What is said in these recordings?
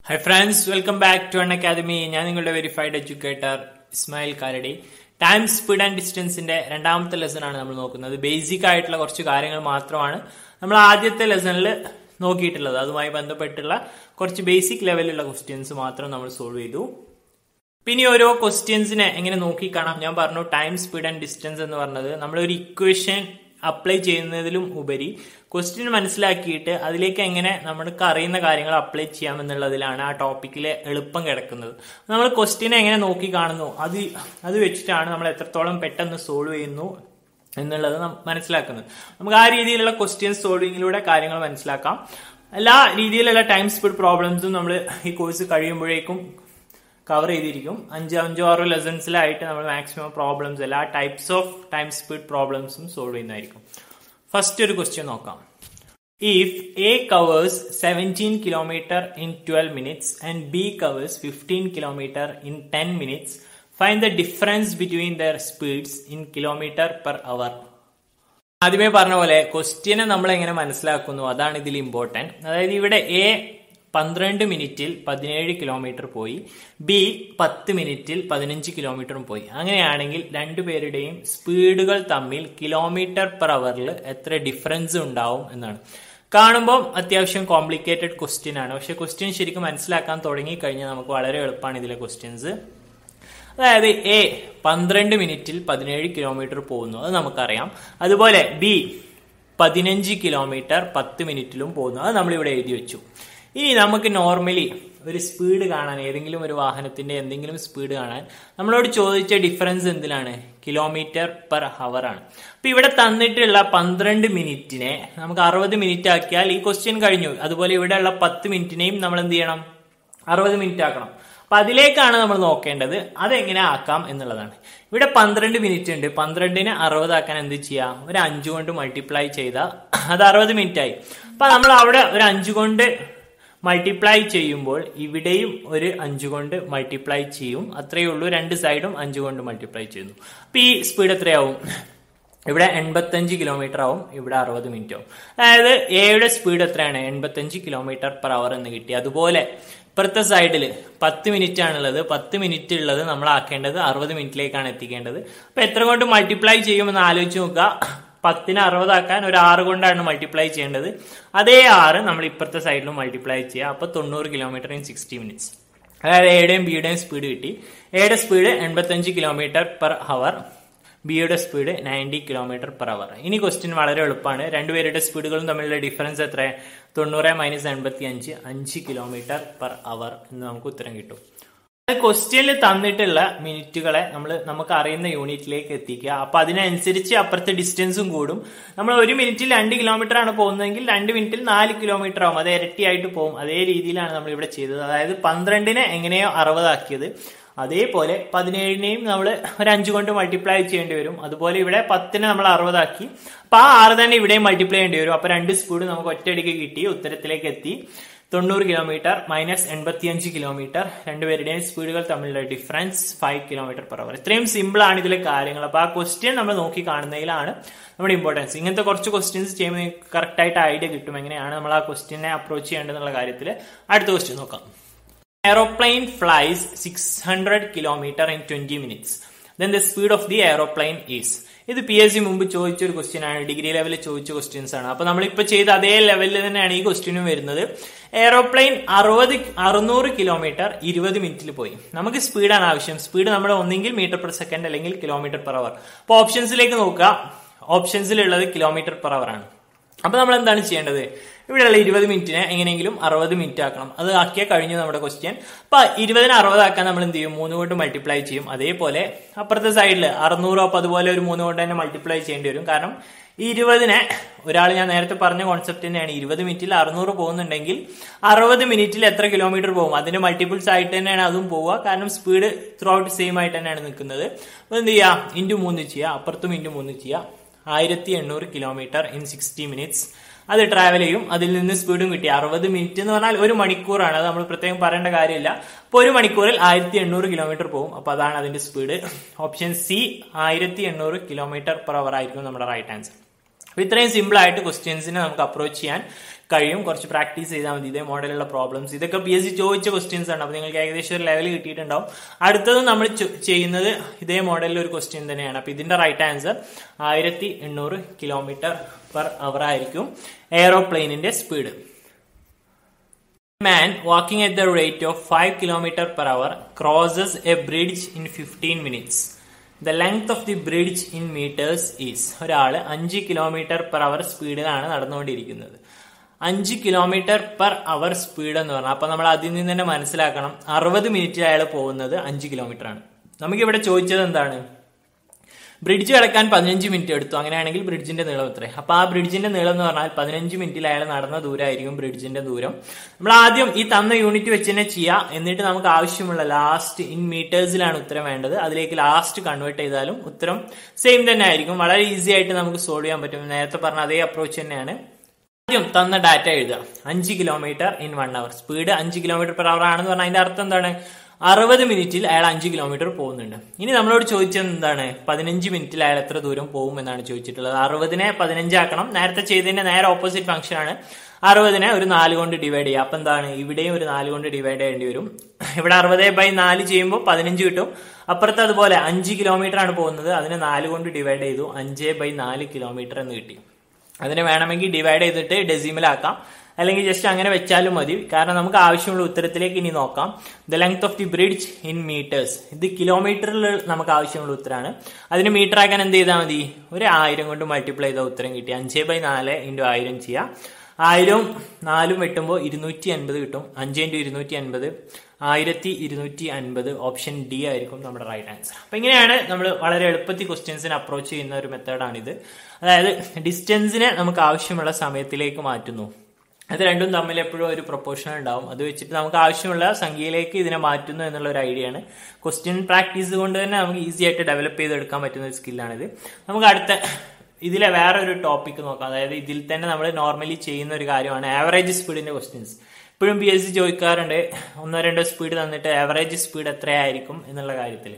High friends welcome back to Unacademy ഞാൻ നിങ്ങളുടെ verified educator Ismail Kalady time speed and ഡിസ്റ്റൻസിന്റെ രണ്ടാമത്തെ ലെസൺ ആണ് നമ്മൾ നോക്കുന്നത് ബേസിക് ആയിട്ടുള്ള കുറച്ച് കാര്യങ്ങൾ മാത്രമാണ് നമ്മൾ ആദ്യത്തെ ലെസണിൽ നോക്കിയിട്ടുള്ളത് അതുമായി ബന്ധപ്പെട്ടുള്ള കുറച്ച് ബേസിക് ലെവലിലുള്ള ക്വസ്റ്റ്യൻസ് മാത്രം നമ്മൾ സോൾവ് ചെയ്തു പിന്നെ ഓരോ ക്വസ്റ്റ്യൻസിനെ എങ്ങനെ നോക്കി കാണാം ഞാൻ പറഞ്ഞു ടൈം സ്പീഡ് ആൻഡ് ഡിസ്റ്റൻസ് എന്ന് പറഞ്ഞത് നമ്മൾ ഒരു ഇക്വേഷൻ അപ്ലൈ ചെയ്യുന്നതിലും ഉപരി ക്വസ്റ്റ്യൻ മനസ്സിലാക്കിയിട്ട് അതിലേക്ക് എങ്ങനെ നമുക്ക് അറിയുന്ന കാര്യങ്ങൾ അപ്ലൈ ചെയ്യാമെന്നുള്ളതിലാണ് ആ ടോപ്പിക്കിലെ എളുപ്പം കിടക്കുന്നത് നമ്മൾ ക്വസ്റ്റ്യനെ എങ്ങനെ നോക്കി കാണുന്നു അത് അത് വെച്ചിട്ടാണ് നമ്മൾ എത്രത്തോളം പെട്ടെന്ന് സോൾവ് ചെയ്യുന്നു എന്നുള്ളത് നം- മനസ്സിലാക്കുന്നത് നമുക്ക് ആ രീതിയിലുള്ള ക്വസ്റ്റ്യൻ സോൾവിങ്ങിലൂടെ കാര്യങ്ങൾ മനസ്സിലാക്കാം എല്ലാ രീതിയിലുള്ള ടൈം സ്പീഡ് പ്രോബ്ലംസും നമ്മൾ ഈ കോഴ്സ് കഴിയുമ്പോഴേക്കും കവർ ചെയ്തിരിക്കും അഞ്ച് അഞ്ചോ ആറോ ലെസൺസിലായിട്ട് നമ്മൾ മാക്സിമം പ്രോബ്ലംസ് എല്ലാ ടൈപ്സ് ഓഫ് ടൈം സ്പീഡ് പ്രോബ്ലംസും സോൾവ് ചെയ്യുന്നതായിരിക്കും ഫസ്റ്റ് ഒരു ക്വസ്റ്റ്യൻ നോക്കാം if A covers seventeen kilometre in twelve minutes and B covers fifteen kilometre in ten minutes find the difference between their speeds in kilometre per hour ആദ്യമേ പറഞ്ഞ പോലെ ക്വസ്റ്റ്യനെ നമ്മൾ എങ്ങനെ മനസ്സിലാക്കുന്നു അതാണ് ഇതിൽ ഇമ്പോർട്ടന്റ് അതായത് ഇവിടെ എ പന്ത്രണ്ട് മിനിറ്റിൽ പതിനേഴ് കിലോമീറ്റർ പോയി ബി പത്ത് മിനിറ്റിൽ പതിനഞ്ച് കിലോമീറ്ററും പോയി അങ്ങനെയാണെങ്കിൽ രണ്ടുപേരുടെയും സ്പീഡുകൾ തമ്മിൽ കിലോമീറ്റർ പെർ അവറിൽ എത്ര ഡിഫറൻസ് ഉണ്ടാവും എന്നാണ് കാണുമ്പോൾ അത്യാവശ്യം കോംപ്ലിക്കേറ്റഡ് ക്വസ്റ്റ്യൻ ആണ് പക്ഷെ ക്വസ്റ്റ്യൻ ശരിക്കും മനസ്സിലാക്കാൻ തുടങ്ങി കഴിഞ്ഞാൽ നമുക്ക് വളരെ എളുപ്പമാണ് ഇതിലെ ക്വസ്റ്റ്യൻസ് അതായത് എ പന്ത്രണ്ട് മിനിറ്റിൽ പതിനേഴ് കിലോമീറ്റർ പോകുന്നു അത് നമുക്കറിയാം അതുപോലെ ബി പതിനഞ്ച് കിലോമീറ്റർ പത്ത് മിനിറ്റിലും പോകുന്നു അത് നമ്മളിവിടെ എഴുതി വെച്ചു ഇനി നമുക്ക് നോർമലി ഒരു സ്പീഡ് കാണാൻ ഏതെങ്കിലും ഒരു വാഹനത്തിന്റെ എന്തെങ്കിലും സ്പീഡ് കാണാൻ നമ്മളോട് ചോദിച്ച ഡിഫറൻസ് എന്തിനാണ് കിലോമീറ്റർ പെർ ഹവർ ആണ് അപ്പൊ ഇവിടെ തന്നിട്ടുള്ള പന്ത്രണ്ട് മിനിറ്റിനെ നമുക്ക് അറുപത് മിനിറ്റ് ആക്കിയാൽ ഈ ക്വസ്റ്റ്യൻ കഴിഞ്ഞു അതുപോലെ ഇവിടെയുള്ള പത്ത് മിനിറ്റിനെയും നമ്മൾ എന്ത് ചെയ്യണം അറുപത് മിനിറ്റ് ആക്കണം അപ്പൊ അതിലേക്കാണ് നമ്മൾ നോക്കേണ്ടത് അതെങ്ങനെ ആക്കാം എന്നുള്ളതാണ് ഇവിടെ പന്ത്രണ്ട് മിനിറ്റ് ഉണ്ട് പന്ത്രണ്ടിന് അറുപതാക്കാൻ എന്ത് ചെയ്യാം ഒരു അഞ്ചു കൊണ്ട് മൾട്ടിപ്ലൈ ചെയ്താൽ അത് അറുപത് മിനിറ്റ് ആയി അപ്പൊ നമ്മൾ അവിടെ ഒരു അഞ്ചു കൊണ്ട് മൾട്ടിപ്ലൈ ചെയ്യുമ്പോൾ ഇവിടെയും ഒരു അഞ്ചു കൊണ്ട് മൾട്ടിപ്ലൈ ചെയ്യും അത്രയേ ഉള്ളൂ രണ്ട് സൈഡും അഞ്ചു കൊണ്ട് മൾട്ടിപ്ലൈ ചെയ്യുന്നു അപ്പൊ ഈ സ്പീഡ് എത്രയാവും ഇവിടെ എൺപത്തഞ്ച് കിലോമീറ്റർ ആവും ഇവിടെ അറുപത് മിനിറ്റ് ആവും അതായത് എയുടെ സ്പീഡ് എത്രയാണ് എൺപത്തഞ്ച് കിലോമീറ്റർ പെർ അവർ എന്ന് കിട്ടി അതുപോലെ ഇപ്പുറത്തെ സൈഡിൽ പത്ത് മിനിറ്റ് ആണുള്ളത് പത്ത് മിനിറ്റ് ഉള്ളത് നമ്മൾ ആക്കേണ്ടത് അറുപത് മിനിറ്റിലേക്കാണ് എത്തിക്കേണ്ടത് അപ്പൊ എത്ര കൊണ്ട് മൾട്ടിപ്ലൈ ചെയ്യുമെന്ന് ആലോചിച്ച് നോക്കുക പത്തിന് അറുപതാക്കാൻ ഒരു ആറ് കൊണ്ടാണ് മൾട്ടിപ്ലൈ ചെയ്യേണ്ടത് അതേ ആറ് നമ്മൾ ഇപ്പുറത്തെ സൈഡിലും മൾട്ടിപ്ലൈ ചെയ്യുക അപ്പൊ തൊണ്ണൂറ് കിലോമീറ്റർ ഇൻ സിക്സ്റ്റി മിനിറ്റ്സ് അതായത് എയുടെയും ബിയുടെയും സ്പീഡ് കിട്ടി എയുടെ സ്പീഡ് എൺപത്തഞ്ച് കിലോമീറ്റർ പെർ ഹവർ ബിയുടെ speed ninety kilometre per hour ഇനി ക്വസ്റ്റ്യൻ വളരെ എളുപ്പമാണ് രണ്ടുപേരുടെ സ്പീഡുകളും തമ്മിലുള്ള ഡിഫറൻസ് എത്ര തൊണ്ണൂറ് മൈനസ് എൺപത്തി അഞ്ച് അഞ്ച് കിലോമീറ്റർ പെർ അവർ എന്ന് നമുക്ക് ഉത്തരം കിട്ടും ക്വസ്റ്റ്യനിൽ തന്നിട്ടുള്ള മിനിറ്റുകളെ നമ്മൾ നമുക്ക് അറിയുന്ന യൂണിറ്റിലേക്ക് എത്തിക്കുക അപ്പൊ അതിനനുസരിച്ച് അപ്പുറത്തെ ഡിസ്റ്റൻസും കൂടും നമ്മൾ ഒരു മിനിറ്റിൽ രണ്ട് കിലോമീറ്റർ ആണ് പോകുന്നതെങ്കിൽ രണ്ട് മിനിറ്റിൽ നാല് കിലോമീറ്റർ ആവും അത് ഇരട്ടിയായിട്ട് പോകും അതേ രീതിയിലാണ് നമ്മൾ ഇവിടെ ചെയ്തത് അതായത് പന്ത്രണ്ടിനെ എങ്ങനെയോ അറുപതാക്കിയത് അതേപോലെ പതിനേഴിനെയും നമ്മൾ ഒരു അഞ്ച് കൊണ്ട് മൾട്ടിപ്ലൈ ചെയ്യേണ്ടി വരും അതുപോലെ ഇവിടെ പത്തിനെ നമ്മൾ അറുപതാക്കി അപ്പൊ ആ ആറ് തന്നെ ഇവിടെയും മൾട്ടിപ്ലൈ ചെയ്യേണ്ടി വരും അപ്പൊ രണ്ട് സ്പീഡ് നമുക്ക് ഒറ്റയടിക്ക് കിട്ടി ഉത്തരത്തിലേക്ക് എത്തി തൊണ്ണൂറ് കിലോമീറ്റർ മൈനസ് എൺപത്തിയഞ്ച് കിലോമീറ്റർ രണ്ടുപേരുടെയും സ്പീഡുകൾ തമ്മിലുള്ള difference five kilometre per hour ഇത്രയും സിമ്പിൾ ആണ് ഇതിലെ കാര്യങ്ങൾ അപ്പൊ ആ ക്വസ്റ്റ്യൻ നമ്മൾ നോക്കി കാണുന്നതിലാണ് നമ്മുടെ ഇമ്പോർട്ടൻസ് ഇങ്ങനത്തെ കുറച്ച് ക്വസ്റ്റ്യൻസ് ചെയ്യുമ്പോൾ കറക്റ്റ് ആയിട്ട് ഐഡിയ കിട്ടും എങ്ങനെയാണ് നമ്മൾ ആ ക്വസ്റ്റ്യനെ അപ്രോച്ച് ചെയ്യേണ്ടതെന്നുള്ള കാര്യത്തിൽ അടുത്ത ക്വസ്റ്റ്യൻ നോക്കാം aeroplane flies 600 kilometer in 20 minutes then the speed of the aeroplane is ഇത് പി എസ് സി മുമ്പ് ചോദിച്ച ഒരു ക്വസ്റ്റ്യൻ ആണ് ഡിഗ്രി ലെവലിൽ ചോദിച്ച ക്വസ്റ്റ്യൻസ് ആണ് അപ്പൊ നമ്മളിപ്പോ ചെയ്ത അതേ ലെവലിൽ തന്നെയാണ് ഈ ക്വസ്റ്റ്യനും വരുന്നത് എയറോപ്ലെയിൻ അറുപത് അറുന്നൂറ് കിലോമീറ്റർ ഇരുപത് മിനിറ്റിൽ പോയി നമുക്ക് സ്പീഡാണ് ആവശ്യം സ്പീഡ് നമ്മൾ ഒന്നെങ്കിൽ മീറ്റർ പെർ സെക്കൻഡ് അല്ലെങ്കിൽ കിലോമീറ്റർ പെർ അവർ അപ്പൊ ഓപ്ഷൻസിലേക്ക് നോക്കുക ഓപ്ഷൻസിലുള്ളത് കിലോമീറ്റർ പെർ അവർ ആണ് അപ്പൊ നമ്മൾ എന്താണ് ചെയ്യേണ്ടത് ഇവിടെയുള്ള ഇരുപത് മിനിറ്റിനെ എങ്ങനെയെങ്കിലും അറുപത് മിനിറ്റ് ആക്കണം അത് ആക്കിയാൽ കഴിഞ്ഞു നമ്മുടെ ക്വസ്റ്റ്യൻ അപ്പൊ ഇരുപതിന് അറുപതാക്കാൻ നമ്മൾ എന്ത് ചെയ്യും മൂന്ന് കൊണ്ട് മൾട്ടിപ്ലൈ ചെയ്യും അതേപോലെ അപ്പുറത്തെ സൈഡിൽ അറുന്നൂറോ അപ്പൊ അതുപോലെ ഒരു മൂന്ന് കൊണ്ട് തന്നെ മൾട്ടിപ്ലൈ ചെയ്യേണ്ടി വരും കാരണം ഈ ഇരുപതിനെ ഒരാൾ ഞാൻ നേരത്തെ പറഞ്ഞ കോൺസെപ്റ്റ് തന്നെയാണ് ഇരുപത് മിനിറ്റിൽ അറുന്നൂറ് പോകുന്നുണ്ടെങ്കിൽ അറുപത് മിനിറ്റിൽ എത്ര കിലോമീറ്റർ പോകും അതിന്റെ മൾട്ടിപ്പിൾസ് ആയിട്ട് തന്നെയാണ് അതും പോവുക കാരണം സ്പീഡ് ത്രൂ ഔട്ട് സെയിം ആയിട്ട് തന്നെയാണ് നിൽക്കുന്നത് അപ്പൊ എന്ത് ചെയ്യുക ഇൻറ്റു മൂന്ന് ചെയ്യുക അപ്പുറത്തും ഇൻറ്റു മൂന്ന് ചെയ്യുക ആയിരത്തി എണ്ണൂറ് കിലോമീറ്റർ ഇൻ സിക്സ്റ്റി മിനിറ്റ്സ് അത് ട്രാവൽ ചെയ്യും അതിൽ നിന്ന് സ്പീഡും കിട്ടി അറുപത് മിനിറ്റ് എന്ന് പറഞ്ഞാൽ ഒരു മണിക്കൂറാണ് അത് നമ്മൾ പ്രത്യേകം പറയേണ്ട കാര്യമില്ല അപ്പൊ ഒരു മണിക്കൂറിൽ ആയിരത്തി എണ്ണൂറ് കിലോമീറ്റർ പോകും അപ്പൊ അതാണ് അതിന്റെ സ്പീഡ് ഓപ്ഷൻ സി ആയിരത്തി എണ്ണൂറ് കിലോമീറ്റർ പെർ അവർ ആയിരിക്കും നമ്മുടെ റൈറ്റ് ആൻസർ അപ്പൊ ഇത്രയും സിമ്പിൾ ആയിട്ട് ക്വസ്റ്റ്യൻസിനെ നമുക്ക് അപ്രോച്ച് ചെയ്യാൻ കഴിയും കുറച്ച് പ്രാക്ടീസ് ചെയ്താൽ മതി ഇതേ മോഡലുള്ള പ്രോബ്ലംസ് ഇതൊക്കെ പി എസ് സി ചോദിച്ച ക്വസ്റ്റ്യൻസ് ആണ് അപ്പൊ നിങ്ങൾക്ക് ഏകദേശം ഒരു ലെവൽ കിട്ടിയിട്ടുണ്ടാവും അടുത്തത് നമ്മൾ ചു- ചെയ്യുന്നത് ഇതേ മോഡലിൽ ഒരു ക്വസ്റ്റ്യൻ തന്നെയാണ് അപ്പൊ ഇതിന്റെ റൈറ്റ് ആൻസർ ആയിരത്തി എണ്ണൂറ് കിലോമീറ്റർ പെർ അവർ ആയിരിക്കും എയറോപ്ലെയിനിന്റെ speed man walking at the rate of 5 km per hour crosses a bridge in 15 minutes. The length of the bridge in meters is ഒരാൾ അഞ്ച് കിലോമീറ്റർ പെർ അവർ സ്പീഡിലാണ് നടന്നുകൊണ്ടിരിക്കുന്നത് അഞ്ച് കിലോമീറ്റർ പെർ അവർ speed എന്ന് പറഞ്ഞാൽ അപ്പൊ നമ്മൾ അതിൽ നിന്ന് തന്നെ മനസ്സിലാക്കണം അറുപത് മിനിറ്റിൽ അയാൾ പോകുന്നത് അഞ്ച് കിലോമീറ്റർ ആണ് നമുക്കിവിടെ ചോദിച്ചത് എന്താണ് ബ്രിഡ്ജ് കിടക്കാൻ പതിനഞ്ച് മിനിറ്റ് എടുത്തു അങ്ങനെയാണെങ്കിൽ ബ്രിഡ്ജിന്റെ നീളം എത്ര അപ്പൊ ആ ബ്രിഡ്ജിന്റെ നീളം എന്ന് പറഞ്ഞാൽ പതിനഞ്ച് മിനിറ്റിൽ അയാൾ നടന്ന ദൂരമായിരിക്കും ബ്രിഡ്ജിന്റെ ദൂരം നമ്മൾ ആദ്യം ഈ തന്ന യൂണിറ്റ് വെച്ച് തന്നെ ചെയ്യാം എന്നിട്ട് നമുക്ക് ആവശ്യമുള്ള ലാസ്റ്റ് ഇൻ മീറ്റേഴ്സിലാണ് ഉത്തരം വേണ്ടത് അതിലേക്ക് ലാസ്റ്റ് കൺവേർട്ട് ചെയ്താലും ഉത്തരം സെയിം തന്നെ ആയിരിക്കും വളരെ ഈസി ആയിട്ട് നമുക്ക് സോൾവ് ചെയ്യാൻ പറ്റും നേരത്തെ പറഞ്ഞ അതേ അപ്രോച്ച് തന്നെയാണ് ആദ്യം തന്ന ഡാറ്റ എഴുതുക അഞ്ച് kilometre in one hour speed അഞ്ച് കിലോമീറ്റർ പെർ അവർ ആണെന്ന് പറഞ്ഞാൽ അതിന്റെ അർത്ഥം എന്താണ് അറുപത് മിനിറ്റിൽ അയാൾ അഞ്ച് കിലോമീറ്റർ പോകുന്നുണ്ട് ഇനി നമ്മളോട് ചോദിച്ചത് എന്താണ് പതിനഞ്ച് മിനിറ്റിൽ അയാൾ എത്ര ദൂരം പോകും എന്നാണ് ചോദിച്ചിട്ടുള്ളത് അറുപതിനെ പതിനഞ്ചാക്കണം നേരത്തെ ചെയ്തതിന്റെ നേരെ ഓപ്പോസിറ്റ് ഫംഗ്ഷൻ ആണ് അറുപതിനെ ഒരു നാല് കൊണ്ട് ഡിവൈഡ് ചെയ്യുക അപ്പൊ എന്താണ് ഇവിടെയും ഒരു നാല് കൊണ്ട് ഡിവൈഡ് ചെയ്യേണ്ടി വരും ഇവിടെ അറുപത് ബൈ നാല് ചെയ്യുമ്പോൾ പതിനഞ്ച് കിട്ടും അപ്പുറത്ത് അതുപോലെ അഞ്ച് കിലോമീറ്റർ ആണ് പോകുന്നത് അതിനെ നാല് കൊണ്ട് ഡിവൈഡ് ചെയ്തു അഞ്ച് ബൈ നാല് കിലോമീറ്റർ എന്ന് കിട്ടി അതിനെ വേണമെങ്കിൽ ഡിവൈഡ് ചെയ്തിട്ട് ഡെസിമൽ ആക്കാം അല്ലെങ്കിൽ ജസ്റ്റ് അങ്ങനെ വെച്ചാലും മതി കാരണം നമുക്ക് ആവശ്യമുള്ള ഉത്തരത്തിലേക്ക് ഇനി നോക്കാം the length of the bridge in metres ഇത് കിലോമീറ്ററിൽ നമുക്ക് ആവശ്യമുള്ള ഉത്തരമാണ് അതിന് മീറ്റർ ആക്കാൻ എന്ത് ചെയ്താൽ മതി ഒരു ആയിരം കൊണ്ട് മൾട്ടിപ്ലൈ ചെയ്ത ഉത്തരം കിട്ടി അഞ്ച് ബൈ നാല് ഇൻറ്റു ആയിരം ചെയ്യാം ആയിരവും നാലും വെട്ടുമ്പോൾ ഇരുന്നൂറ്റി അൻപത് കിട്ടും അഞ്ച് ഇൻറ്റു ഇരുന്നൂറ്റി അൻപത് ആയിരത്തി ഇരുന്നൂറ്റി അൻപത് ഓപ്ഷൻ ഡി ആയിരിക്കും നമ്മുടെ റൈറ്റ് ആൻസർ അപ്പൊ ഇങ്ങനെയാണ് നമ്മൾ വളരെ എളുപ്പത്തിൽ ക്വസ്റ്റ്യൻസിനെ അപ്രോച്ച് ചെയ്യുന്ന ഒരു മെത്തേഡാണിത് അതായത് ഡിസ്റ്റൻസിനെ നമുക്ക് ആവശ്യമുള്ള സമയത്തിലേക്ക് മാറ്റുന്നു അത് രണ്ടും തമ്മിൽ എപ്പോഴും ഒരു പ്രൊപ്പോർഷൻ ഉണ്ടാവും അത് വെച്ചിട്ട് നമുക്ക് ആവശ്യമുള്ള സംഖ്യയിലേക്ക് ഇതിനെ മാറ്റുന്നു എന്നുള്ള ഒരു ഐഡിയ ആണ് ക്വസ്റ്റ്യൻ പ്രാക്ടീസ് കൊണ്ട് തന്നെ നമുക്ക് ഈസി ആയിട്ട് ഡെവലപ്പ് ചെയ്തെടുക്കാൻ പറ്റുന്ന ഒരു സ്കില്ലാണിത് നമുക്ക് അടുത്ത ഇതിലെ വേറെ ഒരു ടോപ്പിക് നോക്കാം അതായത് ഇതിൽ തന്നെ നമ്മൾ നോർമലി ചെയ്യുന്ന ഒരു കാര്യമാണ് ആവറേജ് സ്പീഡിന്റെ ക്വസ്റ്റ്യൻസ് ഇപ്പോഴും പി എസ് സി ചോദിക്കാറുണ്ട് ഒന്നോ രണ്ടോ സ്പീഡ് തന്നിട്ട് ആവറേജ് സ്പീഡ് എത്രയായിരിക്കും എന്നുള്ള കാര്യത്തിൽ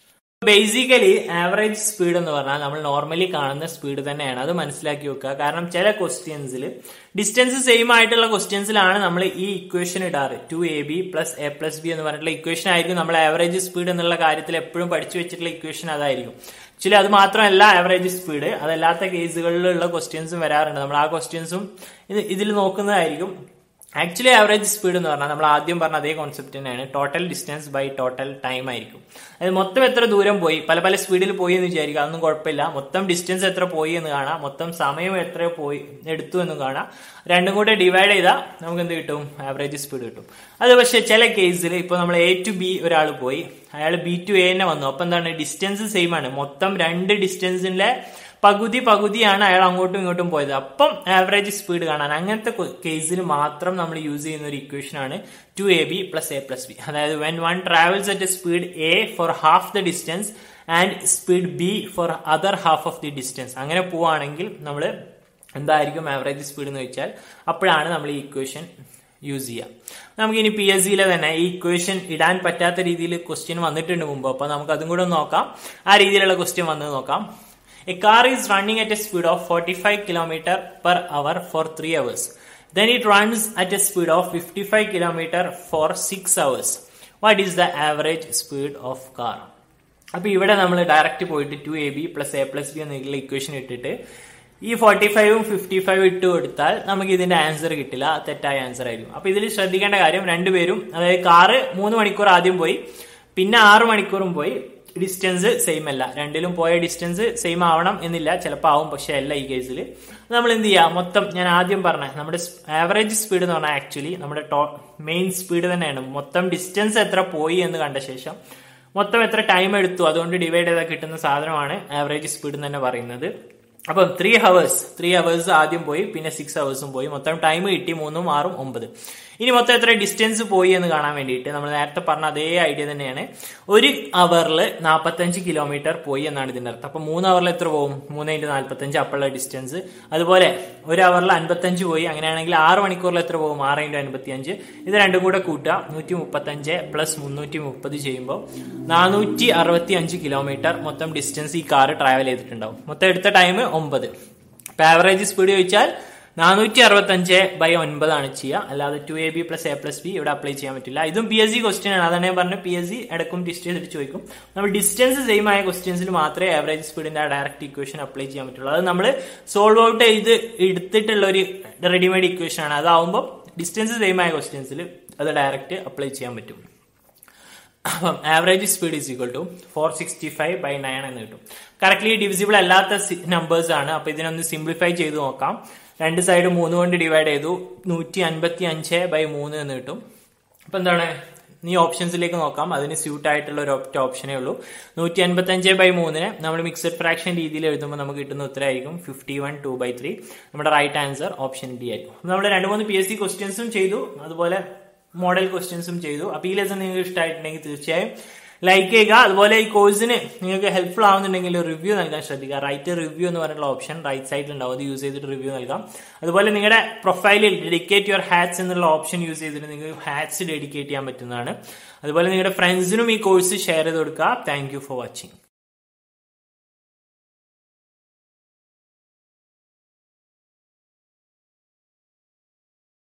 ബേസിക്കലി ആവറേജ് സ്പീഡ് എന്ന് പറഞ്ഞാൽ നമ്മൾ നോർമലി കാണുന്ന സ്പീഡ് തന്നെയാണ് അത് മനസ്സിലാക്കി വെക്കുക കാരണം ചില ക്വസ്റ്റ്യൻസിൽ ഡിസ്റ്റൻസ് സെയിം ആയിട്ടുള്ള ക്വസ്റ്റ്യൻസിലാണ് നമ്മൾ ഈ ഇക്വേഷൻ ഇടാറ് two A B plus A plus B എന്ന് പറഞ്ഞിട്ടുള്ള ഇക്വേഷൻ ആയിരിക്കും നമ്മൾ ആവറേജ് സ്പീഡ് എന്നുള്ള കാര്യത്തിൽ എപ്പോഴും പഠിച്ചു വെച്ചിട്ടുള്ള ഇക്വേഷൻ അതായിരിക്കും ആക്ച്വലി അത് മാത്രമല്ല ആവറേജ് സ്പീഡ് അതല്ലാത്ത കേസുകളിലുള്ള ക്വസ്റ്റ്യൻസും വരാറുണ്ട് നമ്മൾ ആ ക്വസ്റ്റ്യൻസും ഇതിൽ നോക്കുന്നതായിരിക്കും ആക്ച്വലി ആവറേജ് സ്പീഡ് എന്ന് പറഞ്ഞാൽ നമ്മൾ ആദ്യം പറഞ്ഞ അതേ കോൺസെപ്റ്റ് തന്നെയാണ് total distance by total time ആയിരിക്കും അതായത് മൊത്തം എത്ര ദൂരം പോയി പല പല സ്പീഡിൽ പോയി എന്ന് വിചാരിക്കുക അതൊന്നും കുഴപ്പമില്ല മൊത്തം ഡിസ്റ്റൻസ് എത്ര പോയി എന്ന് കാണാം മൊത്തം സമയം എത്ര പോയി എടുത്തു എന്നും കാണാം രണ്ടും കൂടെ ഡിവൈഡ് ചെയ്താൽ നമുക്ക് എന്ത് കിട്ടും ആവറേജ് സ്പീഡ് കിട്ടും അത് പക്ഷേ ചില കേസിൽ ഇപ്പൊ നമ്മൾ എ ടു ബി ഒരാൾ പോയി അയാൾ ബി ടു എ തന്നെ വന്നു അപ്പൊ എന്താണ് ഡിസ്റ്റൻസ് സെയിം ആണ് മൊത്തം രണ്ട് ഡിസ്റ്റൻസിന്റെ പകുതി പകുതിയാണ് അയാൾ അങ്ങോട്ടും ഇങ്ങോട്ടും പോയത് അപ്പം ആവറേജ് സ്പീഡ് കാണാൻ അങ്ങനത്തെ കേസിൽ മാത്രം നമ്മൾ യൂസ് ചെയ്യുന്ന ഒരു ഇക്വേഷൻ ആണ് two A B plus A plus B അതായത് when one travels at speed A for half the distance and speed B for other half of the distance അങ്ങനെ പോവുകയാണെങ്കിൽ നമ്മൾ എന്തായിരിക്കും ആവറേജ് സ്പീഡ് എന്ന് വെച്ചാൽ അപ്പോഴാണ് നമ്മൾ ഈ ഇക്വേഷൻ യൂസ് ചെയ്യാം നമുക്ക് ഇനി പി എസ് സിയിലെ തന്നെ ഈ ഇക്വേഷൻ ഇടാൻ പറ്റാത്ത രീതിയിൽ ക്വസ്റ്റ്യൻ വന്നിട്ടുണ്ട് മുമ്പ് അപ്പൊ നമുക്ക് അതും കൂടെ ഒന്ന് നോക്കാം ആ രീതിയിലുള്ള ക്വസ്റ്റ്യൻ വന്ന് നോക്കാം a car is running at a speed of forty five kilometre per hour for three hours then it runs at a speed of fifty five kilometre for six hours what is the average speed of car അപ്പൊ ഇവിടെ നമ്മൾ direct പോയിട്ട് two A B plus A plus B എന്നുള്ള equation ഇട്ടിട്ട് ഈ forty ഫൈവും fifty five ഇട്ട് കൊടുത്താൽ നമുക്ക് ഇതിന്റെ ആൻസർ കിട്ടില്ല തെറ്റായ ആൻസർ ആയിരിക്കും അപ്പൊ ഇതിൽ ശ്രദ്ധിക്കേണ്ട കാര്യം രണ്ടുപേരും അതായത് കാറ് മൂന്ന് മണിക്കൂർ ആദ്യം പോയി പിന്നെ ആറ് മണിക്കൂറും പോയി ഡിസ്റ്റൻസ് സെയിം അല്ല രണ്ടിലും പോയ ഡിസ്റ്റൻസ് സെയിം ആവണം എന്നില്ല ചിലപ്പോൾ ആവും പക്ഷെ അല്ല ഈ കേസിൽ നമ്മൾ എന്ത് ചെയ്യുക മൊത്തം ഞാൻ ആദ്യം പറഞ്ഞ നമ്മുടെ ആവറേജ് സ്പീഡ് എന്ന് പറഞ്ഞാൽ ആക്ച്വലി നമ്മുടെ ടോ മെയിൻ സ്പീഡ് തന്നെയാണ് മൊത്തം ഡിസ്റ്റൻസ് എത്ര പോയി എന്ന് കണ്ട ശേഷം മൊത്തം എത്ര ടൈം എടുത്തു അതുകൊണ്ട് ഡിവൈഡ് ചെയ്താൽ കിട്ടുന്ന സാധനമാണ് ആവറേജ് സ്പീഡ് എന്ന് തന്നെ പറയുന്നത് അപ്പം ത്രീ ഹവേഴ്സ് ത്രീ ഹവേഴ്സ് ആദ്യം പോയി പിന്നെ സിക്സ് ഹവേഴ്സും പോയി മൊത്തം ടൈം കിട്ടി മൂന്നും ആറും ഒമ്പത് ഇനി മൊത്തം എത്ര ഡിസ്റ്റൻസ് പോയി എന്ന് കാണാൻ വേണ്ടിയിട്ട് നമ്മൾ നേരത്തെ പറഞ്ഞ അതേ ഐഡിയ തന്നെയാണ് ഒരു അവറിൽ നാൽപ്പത്തഞ്ച് കിലോമീറ്റർ പോയി എന്നാണ് ഇതിന്റെ അർത്ഥം അപ്പൊ മൂന്ന് അവറിൽ എത്ര പോകും മൂന്ന് ഇൻറ്റു നാൽപ്പത്തഞ്ച് അപ്പുള്ള ഡിസ്റ്റൻസ് അതുപോലെ ഒരു അവറിൽ അൻപത്തഞ്ച് പോയി അങ്ങനെയാണെങ്കിൽ ആറ് മണിക്കൂറിൽ എത്ര പോകും ആറ് ഇൻറ്റു അൻപത്തി അഞ്ച് ഇത് രണ്ടും കൂടെ കൂട്ടുക നൂറ്റി മുപ്പത്തഞ്ച് പ്ലസ് മുന്നൂറ്റി മുപ്പത് ചെയ്യുമ്പോൾ നാനൂറ്റി അറുപത്തി അഞ്ച് കിലോമീറ്റർ മൊത്തം ഡിസ്റ്റൻസ് ഈ കാർ ട്രാവൽ ചെയ്തിട്ടുണ്ടാവും മൊത്തം എടുത്ത ടൈം ഒമ്പത് ഇപ്പൊ ആവറേജ് സ്പീഡ് ചോദിച്ചാൽ നാനൂറ്റി അറുപത്തി അഞ്ച് ബൈ ഒൻപതാണ് ചെയ്യുക അല്ലാതെ two A B plus A plus B ഇവിടെ അപ്ലൈ ചെയ്യാൻ പറ്റില്ല ഇതും പി എസ് സി ക്വസ്റ്റ്യൻ ആണ് അതാണ് ഞാൻ പറഞ്ഞത് പി എസ് സി ഇടക്കും ഡിസ്റ്റൻസ് എടുത്ത് ചോദിക്കും നമ്മൾ ഡിസ്റ്റൻസ് സെയിം ആയ ക്വസ്റ്റ്യൻസിൽ മാത്രമേ ആവറേജ് സ്പീഡിന്റെ ആ ഡയറക്റ്റ് ഇക്വേഷൻ അപ്ലൈ ചെയ്യാൻ പറ്റുള്ളൂ അത് നമ്മൾ സോൾവ് ഔട്ട് ചെയ്ത് എടുത്തിട്ടുള്ള ഒരു റെഡിമെയ്ഡ് ഇക്വേഷൻ ആണ് അതാവുമ്പോൾ ഡിസ്റ്റൻസ് സെയിം ആയ ക്വസ്റ്റ്യൻസിൽ അത് ഡയറക്റ്റ് അപ്ലൈ ചെയ്യാൻ പറ്റും അപ്പം average speed is equal to four sixty five by nine എന്ന് കിട്ടും കറക്റ്റ്ലി ഡിവിസിബിൾ അല്ലാത്ത നമ്പേഴ്സ് ആണ് അപ്പൊ ഇതിനൊന്ന് സിംപ്ലിഫൈ ചെയ്ത് നോക്കാം രണ്ട് സൈഡ് മൂന്ന് കൊണ്ട് ഡിവൈഡ് ചെയ്തു നൂറ്റി അൻപത്തി അഞ്ച് ബൈ മൂന്ന് എന്ന് കിട്ടും അപ്പൊ എന്താണ് ഈ ഓപ്ഷൻസിലേക്ക് നോക്കാം അതിന് സ്യൂട്ട് ആയിട്ടുള്ള ഒരു ഒറ്റ ഓപ്ഷനേ ഉള്ളൂ നൂറ്റി അൻപത്തി അഞ്ച് ബൈ മൂന്നിന് നമ്മൾ മിക്സഡ് ഫ്രാക്ഷൻ രീതിയിൽ എഴുതുമ്പോൾ നമുക്ക് കിട്ടുന്ന ഉത്തരമായിരിക്കും fifty one two by three നമ്മുടെ റൈറ്റ് ആൻസർ ഓപ്ഷൻ ഡി ആയിരിക്കും നമ്മൾ രണ്ട് മൂന്ന് പി എസ് സി ക്വസ്റ്റ്യൻസും ചെയ്തു അതുപോലെ മോഡൽ ക്വസ്റ്റ്യൻസും ചെയ്തു അപ്പൊ ഈ ലെസൺ നിങ്ങൾക്ക് ഇഷ്ടമായിട്ടുണ്ടെങ്കിൽ തീർച്ചയായും ലൈക്ക് ചെയ്യുക അതുപോലെ ഈ കോഴ്സിന് നിങ്ങൾക്ക് ഹെൽപ്ഫുൾ ആവുന്നുണ്ടെങ്കിൽ റിവ്യൂ നൽകാൻ ശ്രദ്ധിക്കുക റൈറ്റ് റിവ്യൂ എന്ന് പറഞ്ഞിട്ടുള്ള ഓപ്ഷൻ റൈറ്റ് സൈഡിൽ ഉണ്ടാവും അത് യൂസ് ചെയ്തിട്ട് റിവ്യൂ നൽകാം അതുപോലെ നിങ്ങളുടെ പ്രൊഫൈലിൽ ഡെഡിക്കേറ്റ് യുവർ ഹാറ്റ്സ് എന്നുള്ള ഓപ്ഷൻ യൂസ് ചെയ്തിട്ട് നിങ്ങൾക്ക് ഹാറ്റ്സ് ഡെഡിക്കേറ്റ് ചെയ്യാൻ പറ്റുന്നതാണ് അതുപോലെ നിങ്ങളുടെ ഫ്രണ്ട്സിനും ഈ കോഴ്സ് ഷെയർ ചെയ്ത് കൊടുക്കുക താങ്ക് യു ഫോർ വാച്ചിങ്